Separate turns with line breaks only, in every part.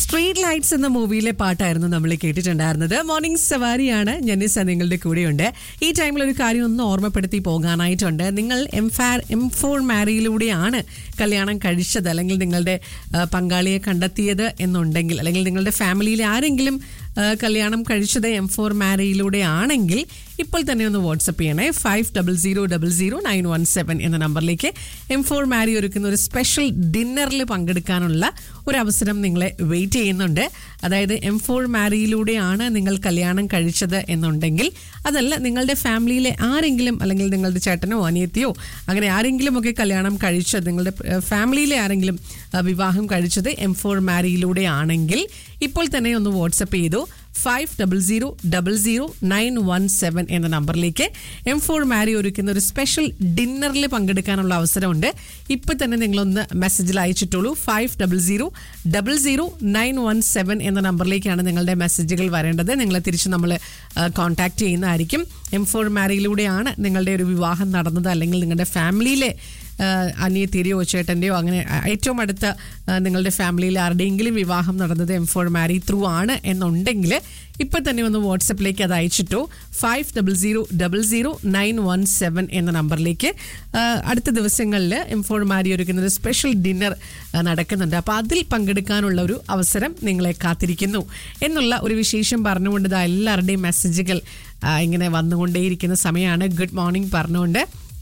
Street lights എന്ന മൂവിയിലെ പാട്ടായിരുന്നു നമ്മൾ കേട്ടിട്ടുണ്ടായിരുന്നത് മോർണിംഗ് സവാരിയാണ് ജനിസ നിങ്ങളുടെ കൂടെയുണ്ട് ഈ ടൈമിൽ ഒരു കാര്യം ഒന്ന് ഓർമ്മപ്പെടുത്തി പോകാനായിട്ടുണ്ട് നിങ്ങൾ എം ഫാർ എം ഫോർ മാരിയിലൂടെയാണ് കല്യാണം കഴിച്ചത് അല്ലെങ്കിൽ നിങ്ങളുടെ ആ, പങ്കാളിയെ കണ്ടെത്തിയത് എന്നുണ്ടെങ്കിൽ അല്ലെങ്കിൽ നിങ്ങളുടെ ഫാമിലിയിൽ ആരെങ്കിലും ആ, കല്യാണം കഴിച്ചത് എം ഫോർ മാരിയിലൂടെ ആണെങ്കിൽ ഇപ്പോൾ തന്നെ ഒന്ന് വാട്സപ്പ് ചെയ്യണേ five double zero double zero nine one seven എന്ന നമ്പറിലേക്ക് എം ഫോർ മാരി ഒരുക്കുന്ന ഒരു സ്പെഷ്യൽ ഡിന്നറിൽ പങ്കെടുക്കാനുള്ള ഒരു അവസരം നിങ്ങളെ വെയിറ്റ് ചെയ്യുന്നുണ്ട് അതായത് എം ഫോർ മാരിയിലൂടെയാണ് നിങ്ങൾ കല്യാണം കഴിച്ചത് എന്നുണ്ടെങ്കിൽ അതല്ല നിങ്ങളുടെ ഫാമിലിയിലെ ആരെങ്കിലും അല്ലെങ്കിൽ നിങ്ങളുടെ ചേട്ടനോ അനിയത്തിയോ അങ്ങനെ ആരെങ്കിലും ഒക്കെ കല്യാണം കഴിച്ചത് നിങ്ങളുടെ ഏഹ്, ഫാമിലിയിലെ ആരെങ്കിലും ആ, വിവാഹം കഴിച്ചത് എം ഫോർ മാരിയിലൂടെ ആണെങ്കിൽ ഇപ്പോൾ തന്നെ ഒന്ന് വാട്സപ്പ് ചെയ്തു five double zero double zero nine one seven എന്ന നമ്പറിലേക്ക് എം ഫോർ മാരി ഒരുക്കുന്ന ഒരു സ്പെഷ്യൽ ഡിന്നറിൽ പങ്കെടുക്കാനുള്ള അവസരമുണ്ട് ഇപ്പൊ തന്നെ നിങ്ങളൊന്ന് മെസ്സേജിൽ അയച്ചിട്ടുള്ളൂ five double zero double zero nine one seven എന്ന നമ്പറിലേക്കാണ് നിങ്ങളുടെ മെസ്സേജുകൾ വരേണ്ടത് നിങ്ങളെ തിരിച്ച് നമ്മൾ കോൺടാക്ട് ചെയ്യുന്നതായിരിക്കും എം ഫോർ മാരിയിലൂടെയാണ് നിങ്ങളുടെ ഒരു വിവാഹം നടന്നത് അല്ലെങ്കിൽ നിങ്ങളുടെ ഫാമിലിയിലെ ആഹ് അനിയത്തിരിയോ ചേട്ടൻ്റെയോ അങ്ങനെ ആ, ഏറ്റവും അടുത്ത ആ, നിങ്ങളുടെ ഫാമിലിയിൽ ആരുടെയെങ്കിലും വിവാഹം നടന്നത് എം ഫോർ മാരി ത്രൂ ആണ് എന്നുണ്ടെങ്കിൽ ഇപ്പം തന്നെ ഒന്ന് വാട്സപ്പിലേക്ക് അത് അയച്ചിട്ടോ five double zero double zero nine one seven എന്ന നമ്പറിലേക്ക് ആ, അടുത്ത ദിവസങ്ങളിൽ എം ഫോർ മാരി ഒരുക്കുന്ന ഒരു സ്പെഷ്യൽ ഡിന്നർ നടക്കുന്നുണ്ട് അപ്പോൾ അതിൽ പങ്കെടുക്കാനുള്ള ഒരു അവസരം നിങ്ങളെ കാത്തിരിക്കുന്നു എന്നുള്ള ഒരു വിശേഷം പറഞ്ഞുകൊണ്ട് ഇതാ എല്ലാവരുടെയും മെസ്സേജുകൾ ആ, ഇങ്ങനെ വന്നുകൊണ്ടേയിരിക്കുന്ന സമയമാണ് ഗുഡ് മോർണിംഗ് പറഞ്ഞുകൊണ്ട്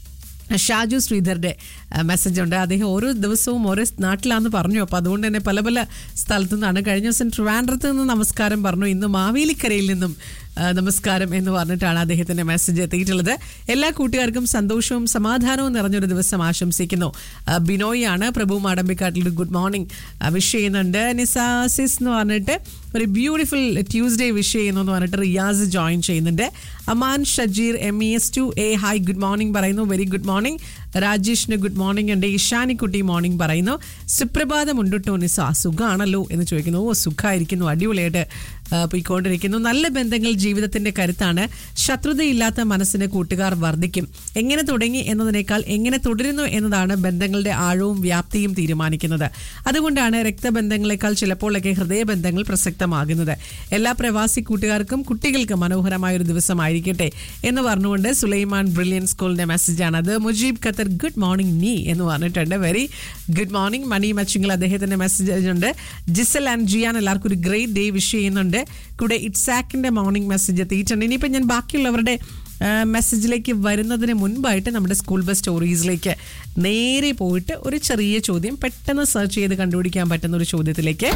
ഷാജു ശ്രീധരുടെ മെസ്സേജ് ഉണ്ട് അദ്ദേഹം ഓരോ ദിവസവും ഓരോ നാട്ടിലാന്ന് പറഞ്ഞു അപ്പോൾ അതുകൊണ്ട് തന്നെ പല പല സ്ഥലത്തു നിന്നാണ് കഴിഞ്ഞ ദിവസം ട്രിവാൻഡ്രത്ത് നിന്ന് നമസ്കാരം പറഞ്ഞു ഇന്ന് മാവേലിക്കരയിൽ നിന്നും ആ, നമസ്കാരം എന്ന് പറഞ്ഞിട്ടാണ് അദ്ദേഹത്തിന്റെ മെസ്സേജ് എത്തിയിട്ടുള്ളത് എല്ലാ കൂട്ടുകാർക്കും സന്തോഷവും സമാധാനവും നിറഞ്ഞൊരു ദിവസം ആശംസിക്കുന്നു ആ, ബിനോയ് ആണ് പ്രഭു മാടമ്പിക്കാട്ടിൽ ഒരു ഗുഡ് മോർണിംഗ് വിഷ് ചെയ്യുന്നുണ്ട് നിസാസിസ് എന്ന് പറഞ്ഞിട്ട് ഒരു ബ്യൂട്ടിഫുൾ ട്യൂസ്ഡേ വിഷ് ചെയ്യുന്നു എന്ന് പറഞ്ഞിട്ട് റിയാസ് ജോയിൻ ചെയ്യുന്നുണ്ട് Aman Shajeer M E S two A hi good morning പറയുന്നു വെരി ഗുഡ് മോർണിംഗ് രാജേഷിന് ഗുഡ് മോർണിംഗ് ഉണ്ട് ഇഷാനിക്കുട്ടി മോർണിംഗ് പറയുന്നു സുപ്രഭാതം ഉണ്ടുട്ടോ നിസ സുഖാണല്ലോ എന്ന് ചോദിക്കുന്നു ഓ സുഖമായിരിക്കുന്നു അടിപൊളിയായിട്ട് ആ, പോയിക്കൊണ്ടിരിക്കുന്നു നല്ല ബന്ധങ്ങൾ ജീവിതത്തിന്റെ കരുത്താണ് ശത്രുതയില്ലാത്ത മനസ്സിന് കൂട്ടുകാർ വർദ്ധിക്കും എങ്ങനെ തുടങ്ങി എന്നതിനേക്കാൾ എങ്ങനെ തുടരുന്നു എന്നതാണ് ബന്ധങ്ങളുടെ ആഴവും വ്യാപ്തിയും തീരുമാനിക്കുന്നത് അതുകൊണ്ടാണ് രക്തബന്ധങ്ങളെക്കാൾ ചിലപ്പോഴൊക്കെ ഹൃദയബന്ധങ്ങൾ പ്രസക്തമാകുന്നത് എല്ലാ പ്രവാസി കൂട്ടുകാർക്കും കുട്ടികൾക്കും മനോഹരമായ ഒരു ദിവസമായിരിക്കട്ടെ എന്ന് പറഞ്ഞുകൊണ്ട് സുലൈമാൻ ബ്രില്യൻ സ്കൂളിന്റെ മെസ്സേജാണ് അത് മുജീബ് ഖത്തർ ഗുഡ് മോർണിംഗ് നീ എന്ന് പറഞ്ഞിട്ടുണ്ട് വെരി ഗുഡ് മോർണിംഗ് മണി മച്ചിങ്ങൾ അദ്ദേഹത്തിന്റെ മെസ്സേജ് ഉണ്ട് ജിസൽ ആൻഡ് ജിയാൻ എല്ലാവർക്കും ഒരു ഗ്രേറ്റ് ഡേ വിഷ് ചെയ്യുന്നുണ്ട് കൂടെ ഇറ്റ്സാക്കിന്റെ മോർണിംഗ് മെസ്സേജ് എത്തിയിട്ടുണ്ട് ഇനിയിപ്പോൾ ഞാൻ ബാക്കിയുള്ളവരുടെ ആ, മെസ്സേജിലേക്ക് വരുന്നതിന് മുൻപായിട്ട് നമ്മുടെ സ്കൂൾ ബസ് സ്റ്റോറീസിലേക്ക് നേരെ പോയിട്ട് ഒരു ചെറിയ ചോദ്യം പെട്ടെന്ന് സെർച്ച് ചെയ്ത് കണ്ടുപിടിക്കാൻ പറ്റുന്ന ഒരു ചോദ്യത്തിലേക്ക്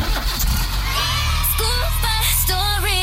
School bus story.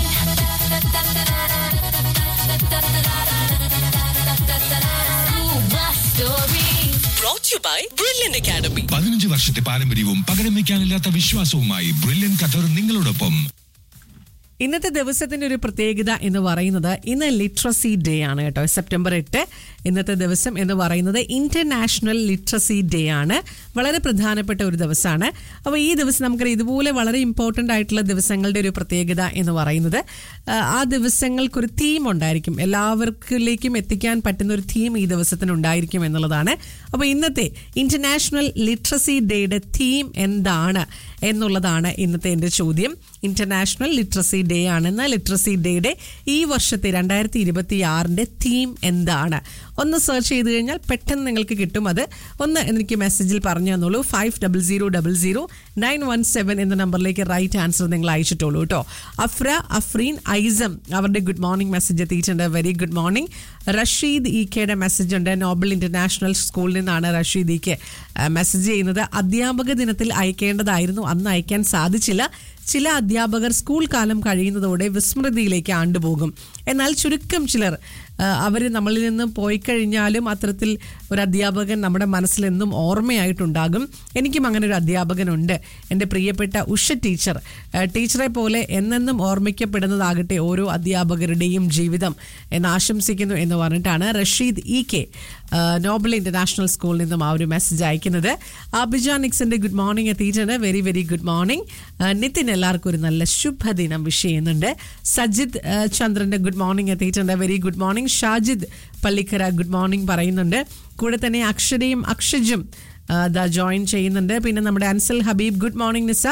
School bus story.
brought to you by Brilliant Academy.
പതിനഞ്ച് വർഷത്തെ പാരമ്പര്യവും പകരം വയ്ക്കാനില്ലാത്ത വിശ്വാസവുമായി ബ്രില്യൻ ഖത്തർ നിങ്ങളോടൊപ്പം
ഇന്നത്തെ ദിവസത്തിന്റെ ഒരു പ്രത്യേകത എന്ന് പറയുന്നത് ഇന്ന് ലിറ്ററസി ഡേ ആണ് കേട്ടോ സെപ്റ്റംബർ എട്ട് ഇന്നത്തെ ദിവസം എന്ന് പറയുന്നത് ഇന്റർനാഷണൽ ലിറ്ററസി ഡേ ആണ് വളരെ പ്രധാനപ്പെട്ട ഒരു ദിവസമാണ് അപ്പോൾ ഈ ദിവസം നമുക്കറിയാം ഇതുപോലെ വളരെ ഇമ്പോർട്ടൻ്റ് ആയിട്ടുള്ള ദിവസങ്ങളുടെ ഒരു പ്രത്യേകത എന്ന് പറയുന്നത് ആ, ആ ദിവസങ്ങൾക്കൊരു തീം ഉണ്ടായിരിക്കും എല്ലാവർക്കിലേക്കും എത്തിക്കാൻ പറ്റുന്ന ഒരു തീം ഈ ദിവസത്തിന് ഉണ്ടായിരിക്കും എന്നുള്ളതാണ് അപ്പോൾ ഇന്നത്തെ ഇന്റർനാഷണൽ ലിറ്ററസി ഡേയുടെ തീം എന്താണ് എന്നുള്ളതാണ് ഇന്നത്തെ എൻ്റെ ചോദ്യം ഇന്റർനാഷണൽ ലിറ്ററസി ഡേ ആണെന്ന ലിറ്ററസി ഡേയുടെ ഈ വർഷത്തെ രണ്ടായിരത്തി ഇരുപത്തി ആറിൻ്റെ തീം എന്താണ് ഒന്ന് സെർച്ച് ചെയ്ത് കഴിഞ്ഞാൽ പെട്ടെന്ന് നിങ്ങൾക്ക് കിട്ടും അത് ഒന്ന് എനിക്ക് മെസ്സേജിൽ പറഞ്ഞു തന്നോളൂ five double zero double zero nine one seven എന്ന നമ്പറിലേക്ക് റൈറ്റ് ആൻസർ നിങ്ങൾ അയച്ചിട്ടുള്ളൂ കേട്ടോ അഫ്ര അഫ്രീൻ ഐസം അവരുടെ ഗുഡ് മോർണിംഗ് മെസ്സേജ് എത്തിയിട്ടുണ്ട് very good morning Rasheed E കെയുടെ മെസ്സേജ് ഉണ്ട് നോബൽ ഇന്റർനാഷണൽ സ്കൂളിൽ നിന്നാണ് റഷീദ് ഇ കെ മെസ്സേജ് ചെയ്യുന്നത് അധ്യാപക ദിനത്തിൽ അയക്കേണ്ടതായിരുന്നു അന്ന് അയക്കാൻ സാധിച്ചില്ല ചില അധ്യാപകർ സ്കൂൾ കാലം കഴിയുന്നതോടെ വിസ്മൃതിയിലേക്ക് ആണ്ടുപോകും എന്നാൽ ചുരുക്കം ചിലർ അവർ നമ്മളിൽ നിന്ന് പോയി കഴിഞ്ഞാലും അത്തരത്തിൽ ഒരു അധ്യാപകൻ നമ്മുടെ മനസ്സിൽ എന്നും ഓർമ്മയായിട്ടുണ്ടാകും എനിക്കും അങ്ങനെ ഒരു അധ്യാപകനുണ്ട് എൻ്റെ പ്രിയപ്പെട്ട ഉഷ ടീച്ചർ ആ, ടീച്ചറെ പോലെ എന്നെന്നും ഓർമ്മിക്കപ്പെടുന്നതാകട്ടെ ഓരോ അധ്യാപകരുടെയും ജീവിതം എന്ന് ആശംസിക്കുന്നു എന്ന് പറഞ്ഞിട്ടാണ് റഷീദ് ഇ കെ ആ, നോബൽ ഇന്റർനാഷണൽ സ്കൂളിൽ നിന്നും ആ ഒരു മെസ്സേജ് അയക്കുന്നത് അബിജ നിക്സന്റെ ഗുഡ് മോർണിംഗ് എത്തിയിട്ടുണ്ട് very very good morning Nithin എല്ലാവർക്കും ഒരു നല്ല ശുഭദിനം വിഷ് ചെയ്യുന്നുണ്ട് സജിത് ആ, ചന്ദ്രന്റെ ഗുഡ് മോർണിംഗ് എത്തിയിട്ടുണ്ട് very good morning Shajid Pallikkara good morning പറയുന്നുണ്ട് കൂടെ തന്നെ അക്ഷരയും അക്ഷജും ആ, ദാ ജോയിൻ ചെയ്യുന്നുണ്ട് പിന്നെ നമ്മുടെ Ansal Habeeb good morning Nisa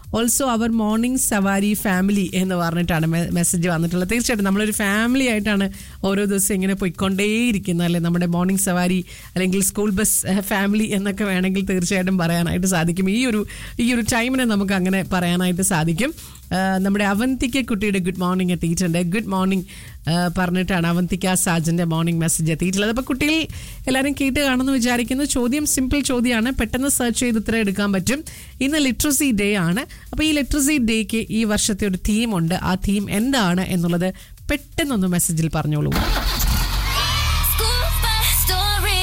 also അവർ മോർണിംഗ് സവാരി ഫാമിലി എന്ന് പറഞ്ഞിട്ടാണ് മെസ്സേജ് വന്നിട്ടുള്ളത് തീർച്ചയായിട്ടും നമ്മളൊരു ഫാമിലി ആയിട്ടാണ് ഓരോ ദിവസം ഇങ്ങനെ പോയിക്കൊണ്ടേയിരിക്കുന്നത് അല്ലെ നമ്മുടെ മോർണിംഗ് സവാരി അല്ലെങ്കിൽ സ്കൂൾ ബസ് ഫാമിലി എന്നൊക്കെ വേണമെങ്കിൽ തീർച്ചയായിട്ടും പറയാനായിട്ട് സാധിക്കും ഈ ഒരു ഈ ഒരു ടൈമിനെ നമുക്ക് അങ്ങനെ പറയാനായിട്ട് സാധിക്കും ആ, നമ്മുടെ അവന്തിക്ക കുട്ടിയുടെ ഗുഡ് മോർണിംഗ് എത്തിയിട്ടുണ്ട് ഗുഡ് മോർണിംഗ് പറഞ്ഞിട്ടാണ് അവന്തിക്ക സാജന്റെ മോർണിംഗ് മെസ്സേജ് എത്തിയിട്ടുള്ളത് അപ്പോൾ കുട്ടികൾ എല്ലാവരും കേട്ട് കാണുമെന്ന് വിചാരിക്കുന്നു ചോദ്യം സിമ്പിൾ ചോദ്യമാണ് പെട്ടെന്ന് സെർച്ച് ചെയ്ത് ഉത്തരം എടുക്കാൻ പറ്റും ഇന്ന് ലിറ്ററസി ഡേ ആണ് അപ്പോൾ ഈ ലിറ്ററസി ഡേക്ക് ഈ വർഷത്തെ ഒരു തീം ഉണ്ട് ആ തീം എന്താണ് എന്നുള്ളത് പെട്ടെന്നൊന്ന് മെസ്സേജിൽ പറഞ്ഞോളൂ
School bus story.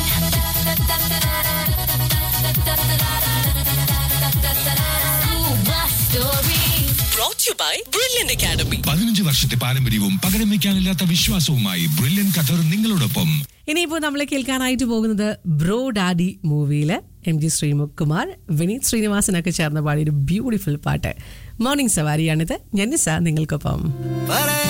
School bus story.
brought you by Brilliant Academy.
പതിനഞ്ച് വർഷത്തെ പാരമ്പര്യവും പകരം വെക്കാനില്ലാത്ത വിശ്വാസവുമായി ബ്രില്യൻ ഖത്തർ നിങ്ങളോടൊപ്പം
ഇനിയിപ്പോൾ നമ്മൾ കേൾക്കാനായിട്ട് പോകുന്നത് ബ്രോ ഡാഡി മൂവിയിലെ എം ജി ശ്രീമുഖ് വിനീത് ശ്രീനിവാസനൊക്കെ ചേർന്ന് പാടിയ ഒരു ബ്യൂട്ടിഫുൾ പാട്ട് മോർണിംഗ് സവാരിയാണിത് ഞന്നിസ നിങ്ങൾക്കൊപ്പം
പല